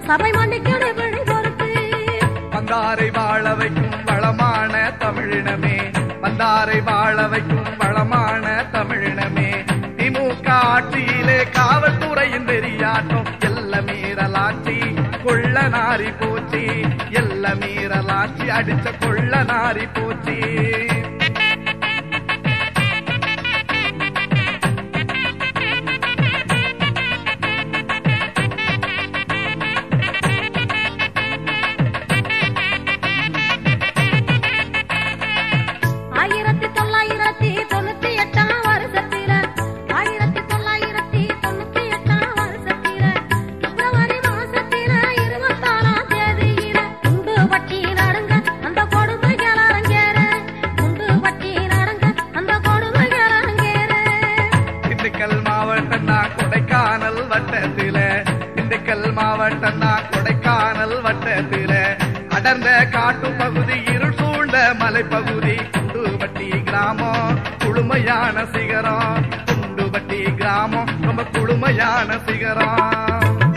சபை மண்டிக்கடு பிழை பொறுத்து வந்தாரை வாழ வைக்கும் வளமான தமிழினமே வந்தாரை வாழ வைக்கும் வளமான தமிழினமே திமுக ஆட்சியிலே காவல்துறையின் வெறியாட்டம் எல்ல மீறலாட்சி கொள்ள நாரி போச்சு எல்ல மீறலாட்சி அடிச்ச கொள்ள நாரி போச்சு ஆயிரத்தி தொள்ளாயிரத்தி தொண்ணூத்தி எட்டாம் வருஷத்தில ஆயிரத்தி தொள்ளாயிரத்தி தொண்ணூத்தி எட்டாம் வருஷத்தில பிப்ரவரி மாசத்தில இருபத்தாறாம் தேதியில குண்டு வட்டி நடங்க அந்த கொடுமைகள் அரங்கேற குண்டு வட்டி நடங்க அந்த கொடுமைகள் அரங்கேற திண்டுக்கல் மாவட்டம்னா கொடைக்கானல் வட்டத்தில திண்டுக்கல் மாவட்டம்னா கொடைக்கானல் வட்டத்தில அடர்ந்த காட்டு பகுதி இருள் சூழ்ந்த மலைப்பகுதி குண்டுபட்டி கிராமம் குளுமையான சிகரம் குண்டுபட்டி கிராமம் ரொம்ப குளுமையான சிகரம்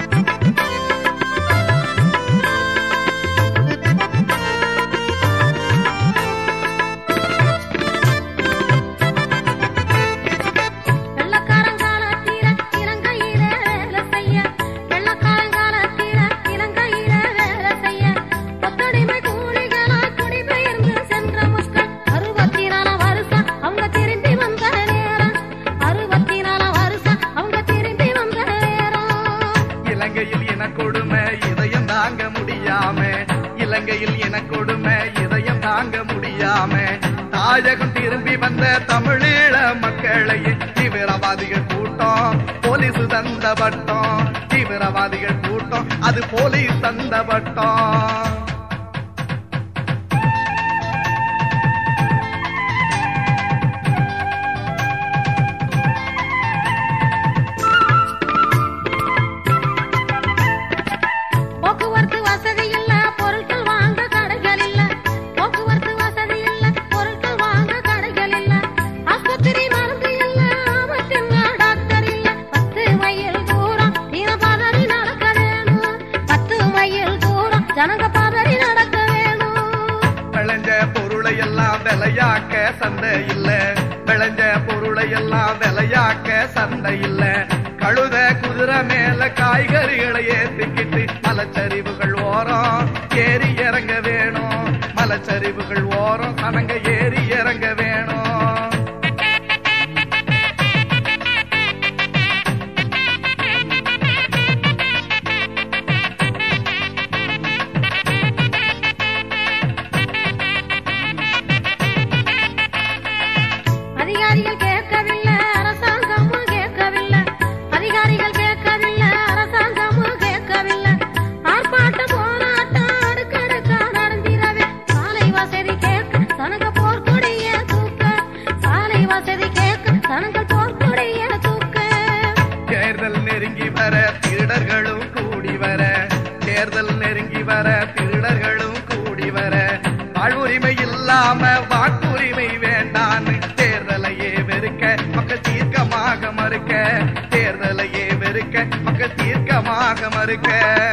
வெள்ளக்காரங்காலத்தில இலங்கையில வேலை செய்ய வெள்ளக்காரங்காலத்தில இலங்கையில வேலை செய்ய கொத்தடிமை கூலிகளாய் குடிபெயர்ந்து சென்ற மக்கள் அறுபத்தி நாலு வருஷம் அவங்க திரும்பி வந்த நேரம் அறுபத்தி நாலு வருஷம் அவங்க திரும்பி வந்த நேரம் இலங்கையில் இன கொடுமை இதயம் தாங்க முடியாம இலங்கையில் இன கொடுமை இதயம் தாங்க முடியாம தாயகம் திரும்பி வந்த தமிழீழ மக்களையே தீவிரவாதிகள் கூட்டம் போலீஸ் தந்த பட்டம் தீவிரவாதிகள் கூட்டம் அது போலீஸ் தந்த பட்டம் போக்குவரத்து வசதி இல்ல பொருட்கள் வாங்க கடைகள் இல்ல போக்குவரத்து வசதி இல்ல பொருட்கள் வாங்க கடைகள் இல்ல ஆஸ்பத்திரி மருந்து இல்ல ஆபத்தின் டாக்டர் இல்ல பத்து மைல் தூரம் தீன பதறி நடக்க வேணும் பத்து மைல் தூரம் ஜனங்க பதறி நடக்க வேணும் விளைஞ்ச பொருளை எல்லாம் விலையாக்க சந்தை இல்ல விளைஞ்ச பொருளை எல்லாம் விலையாக்க சந்தை இல்ல கழுத குதிரை மேல காய்கறிகளை ஏத்திக்கிட்டு மலச்சரிவுகள் ஓரம் ஏறி இறங்க வேணும் மலச்சரிவுகள் ஓரம் சனங்க ஏறி இறங்க வேணும் அதிகாரிகள் கேட்கவில்லை அரசாங்கமும் கேட்கவில்லை அதிகாரிகள் கேட்கவில்லை அரசாங்கமும் கேட்கவில்லை ஆர்ப்பாட்டம் போராட்டம் அடுக்கடுக்கா நடந்திரவே சாலை வசதி கேட்க சனங்க போர்க்கொடிய தூக்க சாலை வசதி கேட்க சனங்கள் போர்க்கொடிய தூக்க தேர்தல் நெருங்கி வர திருடர்களும் கூடி வர தேர்தல் நெருங்கி வர திருடர்களும் கூடி வர வாழ்வுரிமை இல்லாம வாக்குரிமை வேண்டான்னு தேர்தலையே வெறுக்க மக்கள் தீர்க்கமாக மறுக்க தேர்தலையே வெறுக்க மக்கள் தீர்க்கமாக மறுக்க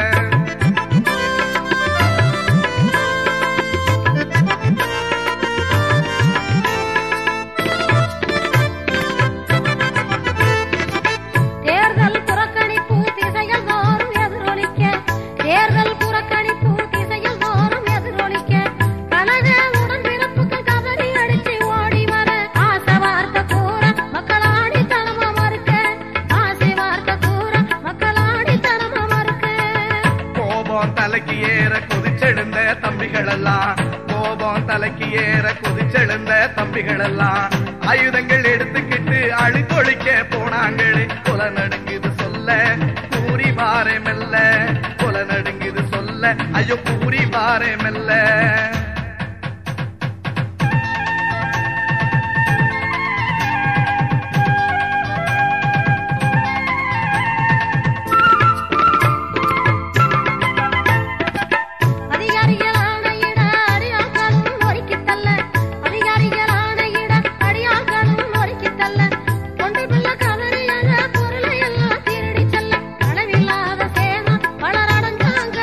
தேர்தல் புறக்கணிப்பு திசைகள் தோறும் எதிரொலிக்க தேர்தல் புறக்கணிப்பு திசைகள் தோறும் எதிரொலிக்க கழக உடன்பிறப்புகள் கதறி அடிச்சு ஓடி வர ஆசை வார்த்தை கூற மக்களாடி தனமா மறுக்க ஆசை வார்த்தை கூற மக்களாடி தனமா மறுக்க கோபம் தலைக்கு ஏற கொதிச்செழுந்த தம்பிகள் எல்லாம் கோபம் தலைக்கு ஏற கொதிச்செழுந்த தம்பிகள் எல்லாம் ஆயுதங்கள் எடுத்துக்கிட்டு அழித்தொழிக்க போனாங்களே கொல நடுங்குது சொல்ல கூறி பாறை மெல்ல கொல நடுங்குது சொல்ல ஐயோ கூறி பாறை மெல்ல அதிகாரிகளான இட அடியாக்களும் ஒருக்கித் தள்ள அதிகாரிகளான இட அடியாக்களும் ஒருக்கித் தள்ள தொண்டை பிள்ளை கதறி அந்த பொருளை எல்லாம் திருடிச் செல்ல அளவில்லாத சேதம் வளரடைஞ்சாங்க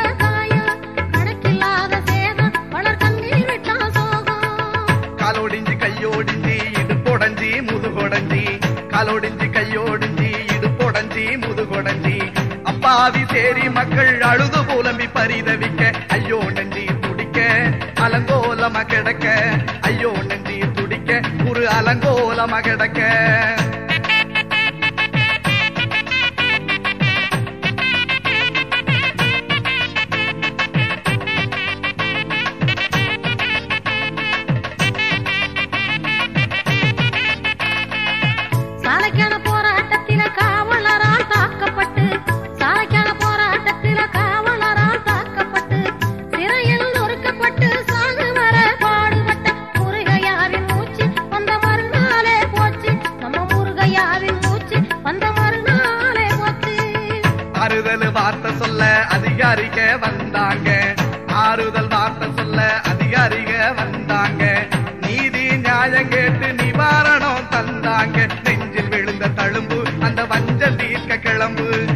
அப்பாவி சேரி மக்கள் அழுது புலம்பி பரிதவிக்க ஐயோ நன்றி துடிக்க அலங்கோலமா கிடக்க ஐயோ நன்றி துடிக்க ஒரு அலங்கோலமா கிடக்க சாலைக்கான போராட்டத்தில காவலரால் தாக்கப்பட்டு சாலைக்கான போராட்டத்தில காவலரால் தாக்கப்பட்டு சிறையில் நொறுக்கப்பட்டு சாகு வர பாடுபட்ட முருகையாவின் மூச்சு வந்த மறுநாளே போச்சு நம்ம முருகையாவின் மூச்சு வந்த மறுநாளே போச்சு ஆறுதல் வார்த்தை சொல்ல அதிகாரிக வந்தாங்க ஆறுதல் வார்த்தை சொல்ல அதிகாரிக வந்தாங்க நீதி நியாயம் கேட்டு நிவாரணம் தந்தாங்க நெஞ்சில் விழுந்த தழும்பு அந்த வஞ்சல் தீர்க்க கிளம்பு